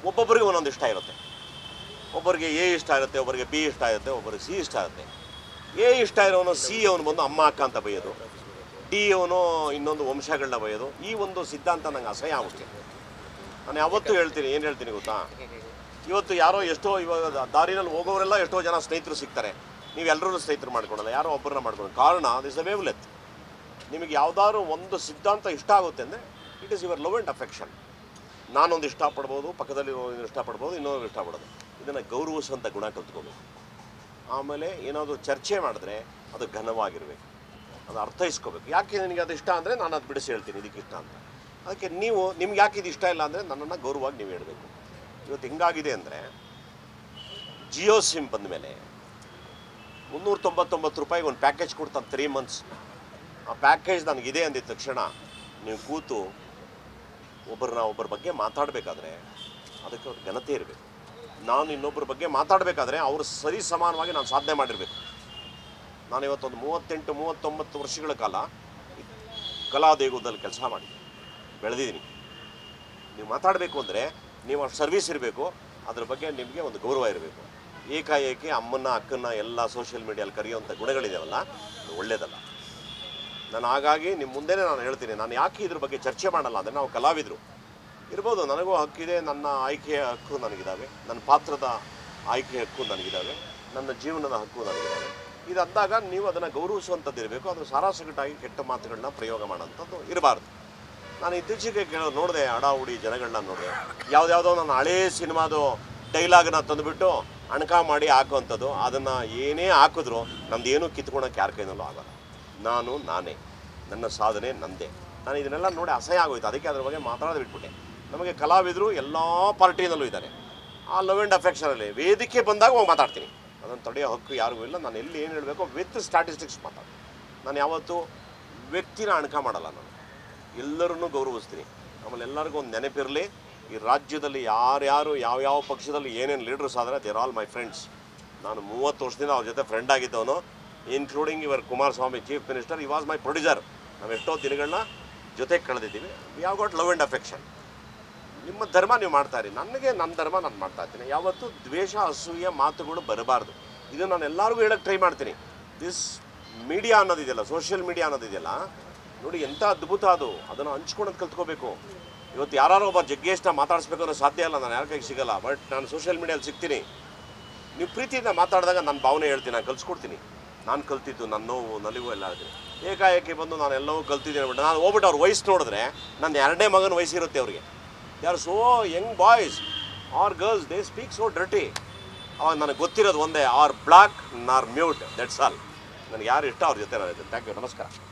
ಒಬ್ಬೊಬ್ಬರಿಗೆ ಒಂದೊಂದು ಇಷ್ಟ ಇರುತ್ತೆ ಒಬ್ಬರಿಗೆ ಎ ಇಷ್ಟ ಇರುತ್ತೆ ಒಬ್ಬರಿಗೆ ಬಿ ಇಷ್ಟ ಇರುತ್ತೆ ಒಬ್ಬರಿಗೆ ಸಿ ಇಷ್ಟ ಇರುತ್ತೆ ಎ ಇಷ್ಟ ಇರೋನು ಸಿ ಅವನು ಬಂದು ಅಮ್ಮ ಅಕ್ಕ ಅಂತ ಬೈಯೋದು ಡಿ ಅವನು ಇನ್ನೊಂದು ವಂಶಗಳನ್ನ ಬೈಯೋದು ಈ ಒಂದು ಸಿದ್ಧಾಂತ ನಂಗೆ ಅಸಹ್ಯ ಆಗ್ಬಿಟ್ಟೆ ನಾನು ಯಾವತ್ತೂ ಹೇಳ್ತೀನಿ ಏನು ಹೇಳ್ತೀನಿ ಗೊತ್ತಾ ಇವತ್ತು ಯಾರೋ ಎಷ್ಟೋ ಇವಾಗ ದಾರಿನಲ್ಲಿ ಹೋಗೋರೆಲ್ಲ ಎಷ್ಟೋ ಜನ ಸ್ನೇಹಿತರು ಸಿಗ್ತಾರೆ ನೀವು ಎಲ್ಲರೂ ಸ್ನೇಹಿತರು ಮಾಡ್ಕೊಳಲ್ಲ ಯಾರೋ ಒಬ್ಬರನ್ನ ಮಾಡ್ಕೊಳ್ಳೋದು ಕಾರಣ ದಿಸ್ ಅ ವೇವ್ಲೆತ್ ನಿಮಗೆ ಯಾವುದಾದ್ರು ಒಂದು ಸಿದ್ಧಾಂತ ಇಷ್ಟ ಆಗುತ್ತೆ ಅಂದರೆ it is your love and affection ನಾನೊಂದು ಇಷ್ಟಪಡ್ಬೋದು ಪಕ್ಕದಲ್ಲಿ ಇನ್ನೊಂದು ಇಷ್ಟಪಡ್ಬೋದು ಇನ್ನೊಂದು ಇಷ್ಟಪಡೋದು ಇದನ್ನು ಗೌರವಿಸುವಂಥ ಗುಣ ಕಲ್ತ್ಕೋಬೇಕು ಆಮೇಲೆ ಏನಾದರೂ ಚರ್ಚೆ ಮಾಡಿದ್ರೆ ಅದು ಘನವಾಗಿರಬೇಕು ಅದು ಅರ್ಥೈಸ್ಕೋಬೇಕು ಯಾಕೆ ನಿನಗೆ ಅದು ಇಷ್ಟ ಅಂದರೆ ನಾನು ಅದು ಬಿಡಿಸಿ ಹೇಳ್ತೀನಿ ಇದಕ್ಕೆ ಇಷ್ಟ ಅಂತ ಅದಕ್ಕೆ ನೀವು ನಿಮ್ಗೆ ಯಾಕೆ ಇದು ಇಷ್ಟ ಇಲ್ಲ ಅಂದರೆ ನನ್ನನ್ನು ಗೌರವವಾಗಿ ನೀವು ಹೇಳಬೇಕು ಇವತ್ತು ಹೆಂಗಾಗಿದೆ ಅಂದರೆ ಜಿಯೋ ಸಿಮ್ ಬಂದ ಮೇಲೆ ಮುನ್ನೂರ ತೊಂಬತ್ತೊಂಬತ್ತು ರೂಪಾಯಿಗೆ ಒಂದು ಪ್ಯಾಕೇಜ್ ಕೊಡ್ತಾನೆ ತ್ರೀ ಮಂತ್ಸ್ ಆ ಪ್ಯಾಕೇಜ್ ನನಗಿದೆ ಅಂದಿದ ತಕ್ಷಣ ನೀವು ಕೂತು ಒಬ್ಬರನ್ನ ಒಬ್ಬರ ಬಗ್ಗೆ ಮಾತಾಡಬೇಕಾದ್ರೆ ಅದಕ್ಕೆ ಅವ್ರ ಘನತೆ ಇರಬೇಕು ನಾನು ಇನ್ನೊಬ್ಬರ ಬಗ್ಗೆ ಮಾತಾಡಬೇಕಾದ್ರೆ ಅವರು ಸರಿ ಸಮಾನವಾಗಿ ನಾನು ಸಾಧನೆ ಮಾಡಿರಬೇಕು ನಾನು ಇವತ್ತೊಂದು ಮೂವತ್ತೆಂಟು ಮೂವತ್ತೊಂಬತ್ತು ವರ್ಷಗಳ ಕಾಲ ಈ ಕಲಾದೇಗುದಲ್ಲಿ ಕೆಲಸ ಮಾಡಿ ಬೆಳೆದಿದ್ದೀನಿ ನೀವು ಮಾತಾಡಬೇಕು ಅಂದರೆ ನೀವು ಸರ್ವಿಸ್ ಇರಬೇಕು ಅದ್ರ ಬಗ್ಗೆ ನಿಮಗೆ ಒಂದು ಗೌರವ ಇರಬೇಕು ಏಕಾಏಕಿ ಅಮ್ಮನ್ನ ಅಕ್ಕನ್ನ ಎಲ್ಲ ಸೋಷಿಯಲ್ ಮೀಡಿಯಲ್ಲಿ ಕರೆಯುವಂಥ ಗುಣಗಳಿದಾವಲ್ಲ ಅದು ಒಳ್ಳೇದಲ್ಲ ನಾನು ಹಾಗಾಗಿ ನಿಮ್ಮ ಮುಂದೆನೇ ನಾನು ಹೇಳ್ತೀನಿ ನಾನು ಯಾಕೆ ಇದ್ರ ಬಗ್ಗೆ ಚರ್ಚೆ ಮಾಡಲ್ಲ ಅಂದರೆ ನಾವು ಕಲಾವಿದರು ಇರ್ಬೋದು ನನಗೂ ಹಕ್ಕಿದೆ ನನ್ನ ಆಯ್ಕೆಯ ಹಕ್ಕು ನನಗಿದ್ದಾವೆ ನನ್ನ ಪಾತ್ರದ ಆಯ್ಕೆ ಹಕ್ಕು ನನಗಿದ್ದಾವೆ ನನ್ನ ಜೀವನದ ಹಕ್ಕು ನನಗಿದ್ದಾವೆ ಇದು ಅಂದಾಗ ನೀವು ಅದನ್ನು ಗೌರವಿಸುವಂಥದ್ದು ಇರಬೇಕು ಅದು ಸಾರಾಸಗಟಾಗಿ ಕೆಟ್ಟ ಮಾತುಗಳನ್ನ ಪ್ರಯೋಗ ಮಾಡೋಂಥದ್ದು ಇರಬಾರ್ದು ನಾನು ಇತ್ತೀಚೆಗೆ ಕೇಳೋ ನೋಡಿದೆ ಅಡಾವುಡಿ ಜನಗಳನ್ನ ನೋಡಿದೆ ಯಾವ್ದ್ಯಾವುದೋ ನನ್ನ ಹಳೇ ಸಿನಿಮಾದು ಡೈಲಾಗ್ನ ತಂದುಬಿಟ್ಟು ಅಣಕ ಮಾಡಿ ಹಾಕುವಂಥದ್ದು ಅದನ್ನು ಏನೇ ಹಾಕಿದ್ರು ನಮ್ದು ಏನೂ ಕಿತ್ಕೊಳಕ್ಕೆ ಯಾರ ಕೈನಲ್ಲೂ ಆಗಲ್ಲ ನಾನು ನಾನೇ ನನ್ನ ಸಾಧನೆ ನಂದೇ ನಾನು ಇದನ್ನೆಲ್ಲ ನೋಡಿ ಅಸಹ್ಯ ಆಗೋಯ್ತು ಅದಕ್ಕೆ ಅದ್ರ ಬಗ್ಗೆ ಮಾತಾಡೋದು ಬಿಟ್ಬಿಟ್ಟೆ ನಮಗೆ ಕಲಾವಿದರು ಎಲ್ಲ ಪಾರ್ಟಿನಲ್ಲೂ ಇದ್ದಾರೆ ಆ ಲವ್ ಆ್ಯಂಡ್ ಅಫೆಕ್ಷನಲ್ಲಿ ವೇದಿಕೆ ಬಂದಾಗ ಹೋಗಿ ಮಾತಾಡ್ತೀನಿ ಅದನ್ನು ತಡೆಯೋ ಹಕ್ಕು ಯಾರಿಗೂ ಇಲ್ಲ ನಾನು ಎಲ್ಲಿ ಏನು ಹೇಳಬೇಕು ವಿತ್ ಸ್ಟ್ಯಾಟಿಸ್ಟಿಕ್ಸ್ ಮಾತಾಡ್ತೀನಿ ನಾನು ಯಾವತ್ತೂ ವ್ಯಕ್ತಿನ ಅಣಕ ಮಾಡಲ್ಲ ನಾನು ಎಲ್ಲರನ್ನೂ ಗೌರವಿಸ್ತೀನಿ ಆಮೇಲೆ ಎಲ್ಲರಿಗೂ ಒಂದು ನೆನಪಿರಲಿ ಈ ರಾಜ್ಯದಲ್ಲಿ ಯಾರ್ಯಾರು ಯಾವ್ಯಾವ ಪಕ್ಷದಲ್ಲಿ ಏನೇನು ಲೀಡರ್ಸ್ ಆದರೆ ದೇರ್ ಆಲ್ ಮೈ ಫ್ರೆಂಡ್ಸ್ ನಾನು ಮೂವತ್ತು ವರ್ಷದಿಂದ ಅವ್ರ ಜೊತೆ ಫ್ರೆಂಡ್ ಆಗಿದ್ದವನು ಇನ್ಕ್ಲೂಡಿಂಗ್ ಇವರ್ Kumaraswamy chief minister he was my producer ನಾವು ಎಷ್ಟೋ ದಿನಗಳನ್ನ ಜೊತೆ ಕಳೆದಿದ್ದೀವಿ we have got love and affection ನಿಮ್ಮ ಧರ್ಮ ನೀವು ಮಾಡ್ತಾ ಇರಿ ನನಗೆ ನನ್ನ ಧರ್ಮ ನಾನು ಮಾಡ್ತಾ ಇರ್ತೀನಿ ಯಾವತ್ತೂ ದ್ವೇಷ ಅಸೂಯೆ ಮಾತುಗಳು ಬರಬಾರ್ದು ಇದು ನಾನು ಎಲ್ಲರಿಗೂ ಹೇಳಕ್ಕೆ ಟ್ರೈ ಮಾಡ್ತೀನಿ ದಿಸ್ ಮೀಡಿಯಾ ಅನ್ನೋದಿದೆಯಲ್ಲ ಸೋಷಿಯಲ್ ಮೀಡಿಯಾ ಅನ್ನೋದಿದೆಯಲ್ಲ ನೋಡಿ ಎಂಥ ಅದ್ಭುತ ಅದು ಅದನ್ನು ಹಂಚ್ಕೊಳೋದು ಕಲ್ತ್ಕೋಬೇಕು ಇವತ್ತು ಯಾರೋ ಒಬ್ಬ ಜಗ್ಗೇಶ್ನ ಮಾತಾಡಿಸ್ಬೇಕು ಅನ್ನೋ ಸಾಧ್ಯ ಇಲ್ಲ ನಾನು ಯಾರ ಕೈಗೆ ಸಿಗಲ್ಲ ಬಟ್ ನಾನು ಸೋಷಿಯಲ್ ಮೀಡಿಯಲ್ಲಿ ಸಿಗ್ತೀನಿ ನೀವು ಪ್ರೀತಿಯಿಂದ ಮಾತಾಡಿದಾಗ ನನ್ನ ಭಾವನೆ ಹೇಳ್ತೀನಿ ನಾನು ಕಲ್ಸ್ಕೊಡ್ತೀನಿ ನಾನು ಕಲ್ತಿದ್ದು ನನ್ನ ನೋವು ನಲಿವು ಎಲ್ಲ ಹೇಳ್ತೀನಿ ಏಕಾಏಕಿ ಬಂದು ನಾನು ಎಲ್ಲವೂ ಕಲ್ತಿದ್ದೀನಿ ಬಟ್ ನಾನು ಹೋಗ್ಬಿಟ್ಟು ಅವ್ರ ವಯಸ್ಸು ನೋಡಿದ್ರೆ ನನ್ನ ಎರಡನೇ ಮಗನ ವಯಸ್ಸಿರುತ್ತೆ ಅವ್ರಿಗೆ they are so young boys or girls they speak so dirty ಅವಾಗ ನನಗೆ ಗೊತ್ತಿರೋದು ಒಂದೇ or block nor mute that's all ನನಗೆ ಯಾರು ಇಷ್ಟ ಅವ್ರ ಜೊತೆ ನಾನು ಥ್ಯಾಂಕ್ ಯು ನಮಸ್ಕಾರ